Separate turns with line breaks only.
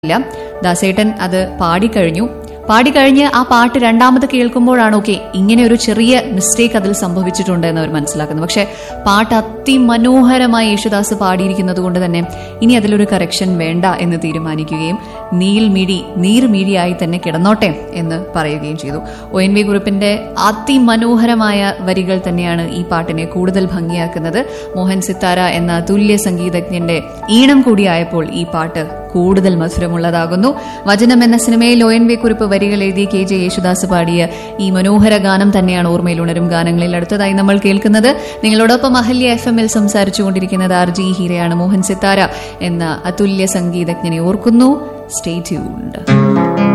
ഇല്ല ദാസേട്ടൻ അത് പാടിക്കഴിഞ്ഞു പാടിക്കഴിഞ്ഞ് ആ പാട്ട് രണ്ടാമത് കേൾക്കുമ്പോഴാണ് ഓക്കെ ഇങ്ങനെ ഒരു ചെറിയ മിസ്റ്റേക്ക് അതിൽ സംഭവിച്ചിട്ടുണ്ട് എന്ന് അവർ മനസ്സിലാക്കുന്നത് പക്ഷെ പാട്ട് അതിമനോഹരമായി യേശുദാസ് പാടിയിരിക്കുന്നത് കൊണ്ട് തന്നെ ഇനി അതിലൊരു കറക്ഷൻ വേണ്ട എന്ന് തീരുമാനിക്കുകയും നീൽ മിഴി നീർമിഴിയായി തന്നെ കിടന്നോട്ടെ എന്ന് പറയുകയും ചെയ്തു ഒ എൻ വി കുറിപ്പിന്റെ അതിമനോഹരമായ വരികൾ തന്നെയാണ് ഈ പാട്ടിനെ കൂടുതൽ ഭംഗിയാക്കുന്നത് മോഹൻ സിത്താര എന്ന തുല്യ സംഗീതജ്ഞന്റെ ഈണം കൂടിയായപ്പോൾ ഈ പാട്ട് കൂടുതൽ മധുരമുള്ളതാകുന്നു വചനം എന്ന സിനിമയിൽ ഒ എൻ വി കുറിപ്പ് വരികൾ എഴുതി കെ ജെ യേശുദാസ് പാടിയ ഈ മനോഹര ഗാനം തന്നെയാണ് ഓർമ്മയിൽ ഉണരും ഗാനങ്ങളിൽ അടുത്തതായി നമ്മൾ കേൾക്കുന്നത് നിങ്ങളോടൊപ്പം അഹല്യ എഫ് എമ്മിൽ സംസാരിച്ചുകൊണ്ടിരിക്കുന്നത് ആർ ജി ഹീരയാണ് മോഹൻ സിത്താര എന്ന അതുല്യ സംഗീതജ്ഞനെ ഓർക്കുന്നു സ്റ്റേ ട്യൂൺഡ്